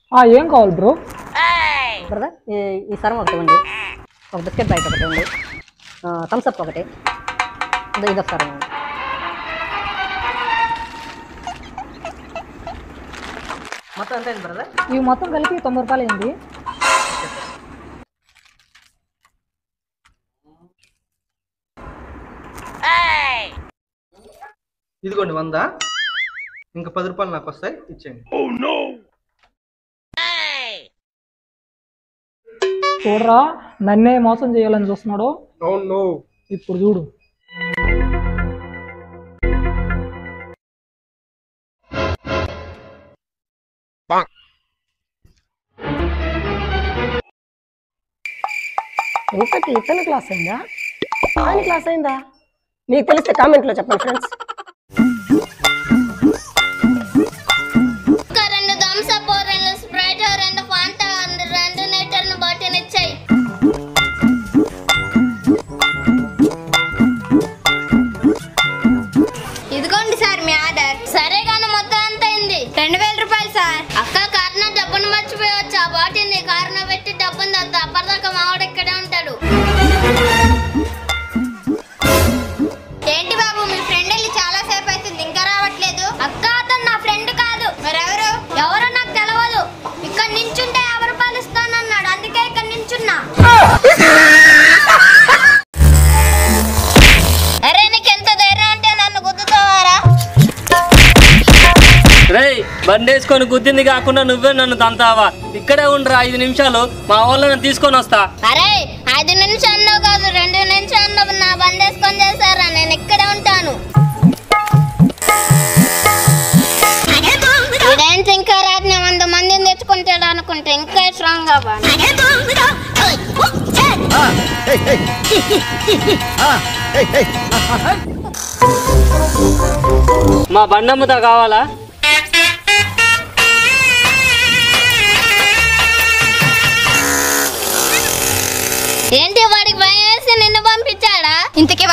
ఆ, ఏం కావాలి బ్రో బ్రదర్ ఈ ఈ సరం ఒకటి ఇవ్వండి ఒక బిస్కెట్ ప్యాకెట్ ఒకటి ఇవ్వండి థమ్స్ అప్ ఒకటి ఇది ఇదొక సరం ఇవ్వండి. మొత్తం ఎంత అయింది బ్రదర్ ఇవి మొత్తం కలిపి తొంభై రూపాయలు అయింది ఇదిగోండి వంద ఇంకా పది రూపాయలు నాకు వస్తాయి ఇచ్చేయండి చూడరా నన్నే మోసం చేయాలని చూస్తున్నాడు అవును ఇప్పుడు చూడు ఇంతకి ఇతని క్లాస్ అయిందా ఆయన క్లాస్ అయిందా మీకు తెలిస్తే కామెంట్లో చెప్పండి ఫ్రెండ్స్ ఒక రెండు థమ్స్ అప్ రెండు స్ప్రైట్ రెండు ఫాంటా రెండు లీటర్ బాటిల్ ఇచ్చాయి ఇదిగోండి సార్ మీ ఆర్డర్ సరే కానీ మొత్తం ఎంత అయింది రెండు వేల రూపాయలు సార్ అక్క కారణం డబ్బును మర్చిపోయవచ్చు ఆ బాటిల్ ని కారణం పెట్టి డబ్బును తెస్తా అప్పటిదాకా మావాడు ఇక్కడే ఉంటాడు ఏంటి బాబు మీ ఫ్రెండ్ వెళ్ళి చాలా సేపు అవుతుంది ఇంకా రావట్లేదు అక్క అతను నా ఫ్రెండ్ కాదు మరెవరు ఎవరో నాకు తెలియదు ఇక్కడ నించుంటే యాభై రూపాయలు ఇస్తానన్నాడు అందుకే ఇక్కడ నించున్నా అరే నీకు ఎంత ధైర్యం అంటే నన్ను గుద్దుతావారా రేయ్ బండి వేసుకొని గుద్దింది కాకుండా నువ్వే నన్ను తంతావా ఇక్కడే ఉండరా ఐదు నిమిషాలు మా వాళ్ళని తీసుకొని వస్తా అరే ఐదు నిమిషాల్లో కాదు రెండు నిమిషాల్లో నా బండి వేసుకొని చేశారా నేను ఇక్కడే ఉంటాను ఇదేంటి ఇంకా రాత్రి వంద మందిని తెచ్చుకుంటాడు అనుకుంటే ఇంకా స్ట్రాంగ్ అవ్వాలి మా బండమ్మతో కావాలా ఏంటి వాడికి భయం వేసి నిన్ను పంపించాడా ఇంతకీ